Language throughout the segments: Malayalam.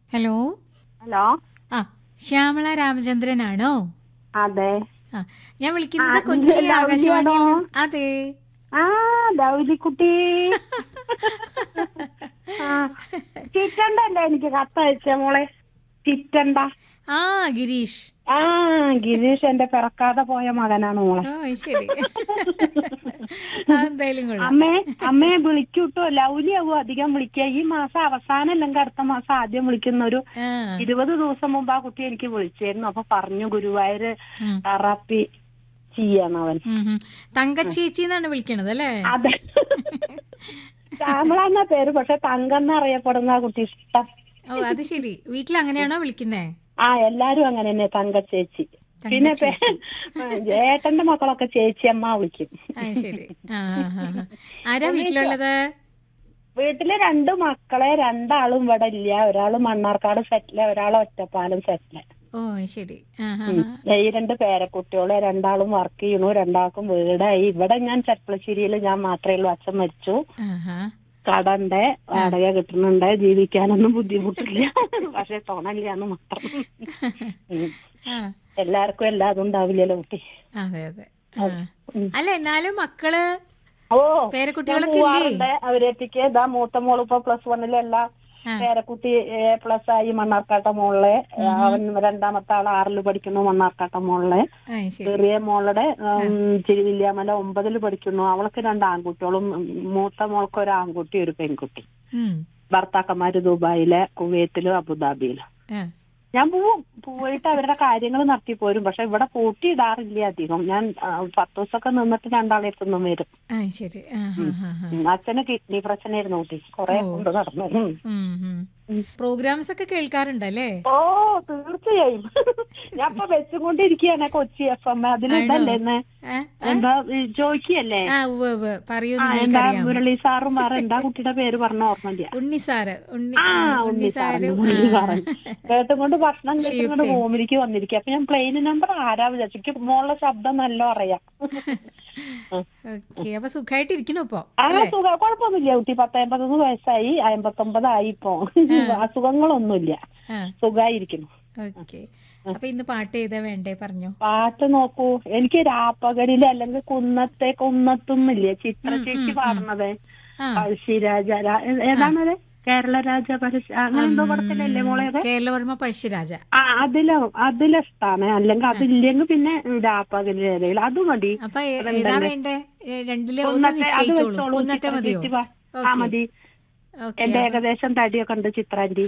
ഹലോ ഹലോ ആ ശ്യാമള രാമചന്ദ്രനാണോ അതെ ആ ഞാൻ വിളിക്കുന്നത് ആ, കൊച്ചി ഇത് ലൗലിയാണോ? ആകാശവാണിയിൽ നിന്ന്- അതെ ആ ദൗലിക്കുട്ടി ആ ചിറ്റണ്ടല്ലേ എനിക്ക് കത്തയച്ച മോളെ ചിറ്റണ്ട ആ ഗിരീഷ് ആ ഗിരീഷ് എന്റെ പിറക്കാതെ പോയ മകനാണ് മോളെ ഓ ശരി ആ, എന്തായാലും കൊള്ളാം അമ്മേ അമ്മയെ വിളിക്കൂട്ടോ ലൗലിയാവും അധികം വിളിക്കുക ഈ മാസം അവസാനം അല്ലെങ്കിൽ അടുത്ത മാസം ആദ്യം വിളിക്കുന്ന ഒരു ആ ഇരുപത് ദിവസം മുമ്പ് ആ കുട്ടി എനിക്ക് വിളിച്ചായിരുന്നു അപ്പൊ പറഞ്ഞു ഗുരുവായൂര് ഉം. തെറാപ്പി ചെയ്യണം അവൻ ഉം, ഉം. തങ്കച്ചേച്ചി എന്നാണ് വിളിക്കണത് അല്ലേ അതെ ശ്യാമള എന്ന പേര് പക്ഷെ തങ്കെന്ന് അറിയപ്പെടുന്ന ആ കുട്ടി ഇഷ്ടം ഓ അത് ശരി വീട്ടിൽ അങ്ങനെയാണോ വിളിക്കുന്നേ ആ എല്ലാരും അങ്ങനെ തന്നെ തങ്ക ചേച്ചി പിന്നെ പേ- ഏട്ടന്റെ മക്കളൊക്കെ ചേച്ചി അമ്മ വിളിക്കും ആ ശരി ആ ആ, ആ, ആ. ആരാ വീട്ടിലുള്ളത് വീട്ടില് രണ്ട് മക്കളെ രണ്ടാളും ഇവിടെ ഇല്ല ഒരാള് മണ്ണാർക്കാട് സെറ്റില് ഒരാൾ ഒറ്റപ്പാലം സെറ്റില് ഓ ശരി ആ ആ ആ. ഈ രണ്ട് പേരക്കുട്ടികളെ രണ്ടാളും വർക്ക് ചെയ്യണു രണ്ടാൾക്കും വീടായി ഇവിടെ ഞാൻ ചെർപ്പളശ്ശേരിയിൽ ഞാൻ മാത്രമേ ഉള്ളൂ അച്ഛൻ മരിച്ചു ആഹാ. കടണ്ട് വാടക കിട്ടുന്നുണ്ട് ജീവിക്കാനൊന്നും ബുദ്ധിമുട്ടില്ല പക്ഷെ തോന്നല്ലാന്ന് മാത്രം ഉം. ആ എല്ലാവർക്കും എല്ലാതും ഉണ്ടാവില്ലല്ലോ കുട്ടി അതെ അതെ ആ. ഉം. അല്ല എന്നാലും മക്കള് ഓ പേരക്കുട്ടികളൊക്കെ ഞാൻ ഇല്ലേ പോവാറുണ്ട് അവരെത്തിക്ക് ഇതാ മൂത്ത മോള് ഇപ്പൊ പ്ലസ് വണ്ണിലെല്ലാം ആ. പേരക്കുട്ടി എ പ്ലസ് ആയി മണ്ണാർക്കാട്ട മോളിലെ അവൻ രണ്ടാമത്തെ ആൾ ആറിൽ പഠിക്കുന്നു മണ്ണാർക്കാട്ട മോളിലെ ആ ശരി ചെറിയ മോളുടെ ചിരുവില്യാമല ഒമ്പതിൽ പഠിക്കുന്നു അവൾക്ക് രണ്ട് ആൺകുട്ടികളും ഉം, മൂത്ത മോൾക്ക് ഒരു ആൺകുട്ടി ഒരു പെൺകുട്ടി ഉം. ഭർത്താക്കന്മാര് ദുബായിലെ കുവൈത്തിലും അബുദാബിയിലും ആ. ഞാൻ പോവും പോയിട്ട് അവരുടെ കാര്യങ്ങൾ നടത്തി പോരും പക്ഷെ ഇവിടെ പൂട്ടിയിടാറില്ല അധികം ഞാൻ ആ, പത്ത് ദിവസമൊക്കെ നിന്നിട്ട് രണ്ടാളെത്തുന്നും വരും ആ ശരി ആ ആ ആ ആ. ഉം, അച്ഛന് കിഡ്നി പ്രശ്നമായിരുന്നു കുട്ടി കൊറേ കൊണ്ട് നടന്നു ഉം. ഉം, ഉം. പ്രോഗ്രാംസ് ഒക്കെ കേൾക്കാറുണ്ടല്ലേ ഓ തീർച്ചയായും ഞാൻ ഇപ്പൊ വെച്ചുകൊണ്ടിരിക്കുകയാണ് കൊച്ചി എഫ് എം അതിലുണ്ടല്ലേ ഇന്ന് ഏ? എന്താ ഈ ജോയ്ക്കല്ലേ ആ ഉവ്വ് ഉവ്വ് പറയൂ ആ എന്താ നിങ്ങൾക്കറിയാം മുരളി സാറും പറ എന്താ കുട്ടിയുടെ പേര് പറഞ്ഞ ഓർമ്മയില്ല ഉണ്ണി സാറ് ഉണ്ണി ആ Unni Unni sir sir Unni sir കേട്ടുകൊണ്ട് ഭക്ഷണം കേട്ടുകൊണ്ട് റൂമിലേക്ക് വന്നിരിക്കുക അപ്പൊ ഞാൻ പ്ലെയിൻ നമ്പർ ആരാ വിചാരിച്ചു എനിക്ക് മോളുടെ ശബ്ദം നല്ല അറിയാം ഓക്കെ അപ്പൊ സുഖമായിട്ടിരിക്കണു ഇപ്പൊ ആ സുഖ കുഴപ്പമൊന്നുമില്ല കുട്ടി പത്തമ്പത്തൊന്ന് വയസ്സായി അമ്പത്തൊമ്പതായി ഇപ്പൊ അസുഖങ്ങളൊന്നുമില്ല ആ സുഖായിരിക്കുന്നു ഓക്കെ അപ്പൊ ഇന്ന് പാട്ട് ഏതാ വേണ്ടേ പറഞ്ഞോ പാട്ട് നോക്കൂ എനിക്ക് രാപ്പകലില് അല്ലെങ്കിൽ കുന്നത്തെ കുന്നത്തുന്നില്ലേ ചിത്ര ചേച്ചി പാടുന്നത് ആ പഴശ്ശിരാജ രാ- ഏ- ഏതാണത് കേരള രാജ പഴശ്ശി അങ്ങനെ എന്തോ പടത്തിലല്ലേ മോളെ അത്? കേരളവർമ്മ പഴശ്ശിരാജ ആ അതില അതിലിഷ്ടാണ് അല്ലെങ്കിൽ അതില്ലെങ്കിൽ പിന്നെ രാപ്പകല് ഏതെങ്കിലും അത് മതി അപ്പൊ ഏ- ഏതാ വേണ്ടേ ഏ, രണ്ടിലെ ഒന്ന് കുന്നത്തെ അത് നിശ്ചയിച്ചോളൂ വെച്ചോളൂ കുന്നത്തെ ചിത്ര മതിയോ ചേച്ചി പാ- ആ ഓക്കെ മതി ഓക്കെ എന്റെ ഏകദേശം തടിയൊക്കെ ഉണ്ട് ചിത്രാന്റി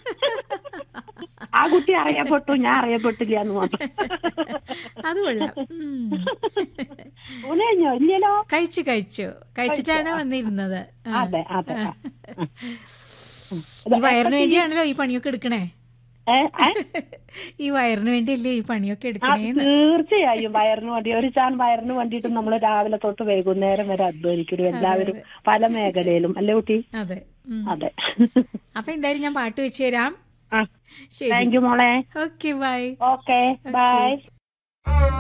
ആ കുട്ടി അറിയപ്പെട്ടു ഞാൻ അറിയപ്പെട്ടില്ല എന്ന് മാത്രം അത് കൊള്ളാം ഉം. ഊണ് കഴിഞ്ഞോ ഇല്ലല്ലോ കഴിച്ചു കഴിച്ചു കഴിച്ചിട്ടാണ് വന്നിരുന്നത് ആ. അതെ അതെ ആ. ഈ വയറിന് വേണ്ടിയാണല്ലോ ഈ പണിയൊക്കെ എടുക്കണേ ഏ, ഏ? ഈ വയറിന് വേണ്ടിയല്ലേ ഈ പണിയൊക്കെ ആ, എടുക്കണേന്ന് തീർച്ചയായും വയറിന് വേണ്ടി ഒരു ചാൻ വയറിന് വേണ്ടിയിട്ട് നമ്മൾ രാവിലെ തൊട്ട് വൈകുന്നേരം വരെ അധ്വാനിക്കുന്നു എല്ലാവരും പല മേഖലയിലും അല്ലേ കുട്ടി അതെ ഉം. അതെ അപ്പൊ എന്തായാലും ഞാൻ പാട്ട് വെച്ച് തരാം ആ ശരി താങ്ക് യു മോളെ ഓക്കെ ബൈ ഓക്കെ ബൈ